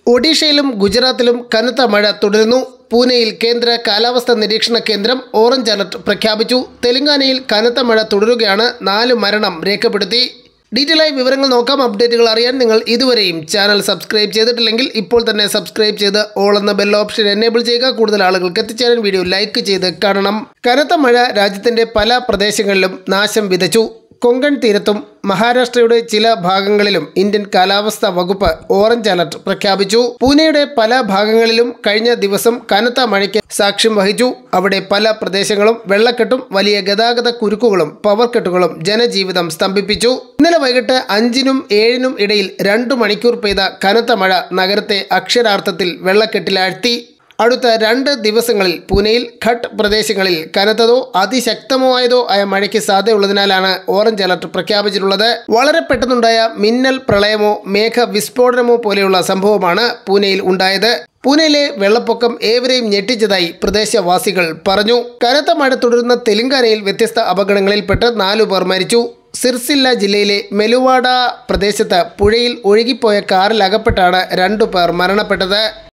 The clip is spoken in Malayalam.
ഒഡീഷയിലും ഗുജറാത്തിലും കനത്ത മഴ തുടരുന്നു പൂനെയിൽ കേന്ദ്ര കാലാവസ്ഥാ നിരീക്ഷണ കേന്ദ്രം ഓറഞ്ച് അലർട്ട് പ്രഖ്യാപിച്ചു തെലങ്കാനയിൽ കനത്ത മഴ തുടരുകയാണ് നാല് മരണം രേഖപ്പെടുത്തി ഡീറ്റെയിൽ ആയി വിവരങ്ങൾ നോക്കാം അപ്ഡേറ്റുകൾ അറിയാൻ നിങ്ങൾ ഇതുവരെയും ചാനൽ സബ്സ്ക്രൈബ് ചെയ്തിട്ടില്ലെങ്കിൽ ഇപ്പോൾ തന്നെ സബ്സ്ക്രൈബ് ചെയ്ത് ഓൾ എന്ന ബെൽ ഓപ്ഷൻ എനേബിൾ ചെയ്യുക കൂടുതൽ ആളുകൾക്ക് എത്തിച്ചേരാൻ വീഡിയോ ലൈക്ക് ചെയ്ത് കാണണം കനത്ത മഴ രാജ്യത്തിന്റെ പല പ്രദേശങ്ങളിലും നാശം വിതച്ചു കൊങ്കൺ തീരത്തും മഹാരാഷ്ട്രയുടെ ചില ഭാഗങ്ങളിലും ഇന്ത്യൻ കാലാവസ്ഥാ വകുപ്പ് ഓറഞ്ച് അലർട്ട് പ്രഖ്യാപിച്ചു പൂനെയുടെ പല ഭാഗങ്ങളിലും കഴിഞ്ഞ ദിവസം കനത്ത മഴയ്ക്ക് സാക്ഷ്യം വഹിച്ചു അവിടെ പല പ്രദേശങ്ങളും വെള്ളക്കെട്ടും വലിയ ഗതാഗത കുരുക്കുകളും പവർ കട്ടുകളും ജനജീവിതം സ്തംഭിപ്പിച്ചു ഇന്നലെ വൈകിട്ട് അഞ്ചിനും ഏഴിനും ഇടയിൽ രണ്ടു മണിക്കൂർ പെയ്ത കനത്ത മഴ നഗരത്തെ അക്ഷരാർത്ഥത്തിൽ വെള്ളക്കെട്ടിലാഴ്ത്തി അടുത്ത രണ്ട് ദിവസങ്ങളിൽ പൂനെയിൽ ഘട്ട് പ്രദേശങ്ങളിൽ കനത്തതോ അതിശക്തമോ ആയതോ ആയ മഴയ്ക്ക് സാധ്യതയുള്ളതിനാലാണ് ഓറഞ്ച് അലർട്ട് പ്രഖ്യാപിച്ചിട്ടുള്ളത് വളരെ പെട്ടെന്നുണ്ടായ മിന്നൽ പ്രളയമോ മേഘ വിസ്ഫോടനമോ പോലെയുള്ള സംഭവമാണ് പൂനെയിൽ ഉണ്ടായത് പൂനെയിലെ വെള്ളപ്പൊക്കം ഏവരെയും ഞെട്ടിച്ചതായി പ്രദേശവാസികൾ പറഞ്ഞു കനത്ത മഴ തുടരുന്ന തെലങ്കാനയിൽ വ്യത്യസ്ത അപകടങ്ങളിൽപ്പെട്ട് നാലു പേർ മരിച്ചു സിർസില്ല ജില്ലയിലെ മെലുവാഡ പ്രദേശത്ത് പുഴയിൽ ഒഴുകിപ്പോയ കാറിൽ അകപ്പെട്ടാണ് രണ്ടു പേർ മരണപ്പെട്ടത്